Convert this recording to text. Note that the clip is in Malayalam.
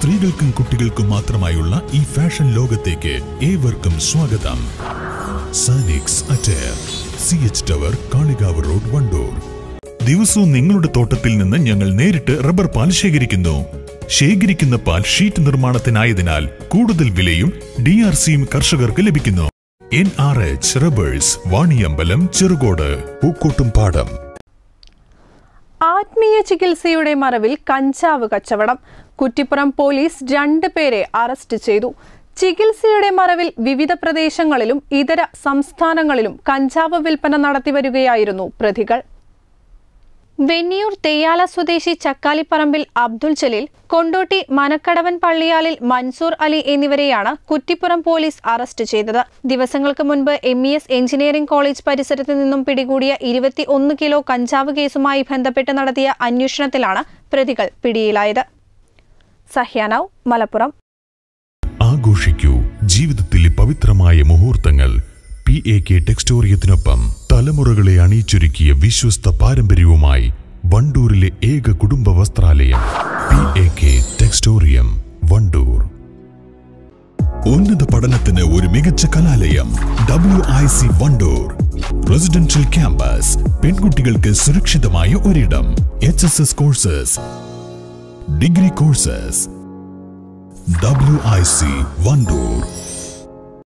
സ്ത്രീകൾക്കും കുട്ടികൾക്കും മാത്രമായുള്ള ഈ ഫാഷൻ ലോകത്തേക്ക് ഏവർക്കും സ്വാഗതം Sanix attire C H tower Kalikavu road Wandoor ദിവസവും നിങ്ങളുടെ തോട്ടത്തിൽ നിന്ന് ഞങ്ങൾ നേരിട്ട് റബ്ബർ പാൽ ശേഖരിക്കുന്നു ശേഖരിക്കുന്ന പാൽ ഷീറ്റ് നിർമ്മാണത്തിനായതിനാൽ കൂടുതൽ വിലയും ഡി ആർ സിയും കർഷകർക്ക് ലഭിക്കുന്നു N R H rubbers Vaniyambalam Cherukode പൂക്കോട്ടും പാടം ആത്മീയ ചികിത്സയുടെ മറവിൽ കഞ്ചാവ് കച്ചവടം കുറ്റിപ്പുറം പോലീസ് രണ്ട് പേരെ അറസ്റ്റ് ചെയ്തു ചികിത്സയുടെ മറവിൽ വിവിധ പ്രദേശങ്ങളിലും ഇതര സംസ്ഥാനങ്ങളിലും കഞ്ചാവ് വിൽപ്പന നടത്തിവരികയായിരുന്നു പ്രതികൾ വെന്നിയൂർ തെയ്യാല സ്വദേശി ചക്കാലിപ്പറമ്പിൽ അബ്ദുൾ ജലീൽ കൊണ്ടോട്ടി മനക്കടവൻ പള്ളിയാലിൽ മൻസൂർ അലി എന്നിവരെയാണ് കുറ്റിപ്പുറം പോലീസ് അറസ്റ്റ് ചെയ്തത് ദിവസങ്ങൾക്ക് മുൻപ് M E S engineering college പരിസരത്ത് നിന്നും പിടികൂടിയ ഇരുപത്തി ഒന്ന് കിലോ കഞ്ചാവ് കേസുമായി ബന്ധപ്പെട്ട് നടത്തിയ അന്വേഷണത്തിലാണ് പ്രതികൾ പിടിയിലായത് സഹ്യാനവ് മലപ്പുറം ആഘോഷിക്കൂ ജീവിതത്തിലെ പവിത്രമായ മുഹൂർത്തങ്ങൾ പി എ കെ ടെക്സ്റ്റോറിയത്തിനൊപ്പം തലമുറകളെ അണിയിച്ചൊരുക്കിയ വിശ്വസ്ത പാരമ്പര്യവുമായി വണ്ടൂരിലെ ഏക കുടുംബ വസ്ത്രാലയം P A K textorium Wandoor ഉന്നത പഠനത്തിന് ഒരു മികച്ച കലാലയം W I C Wandoor residential campus പെൺകുട്ടികൾക്ക് സുരക്ഷിതമായ ഒരിടം H S S courses degree courses W I C Wandoor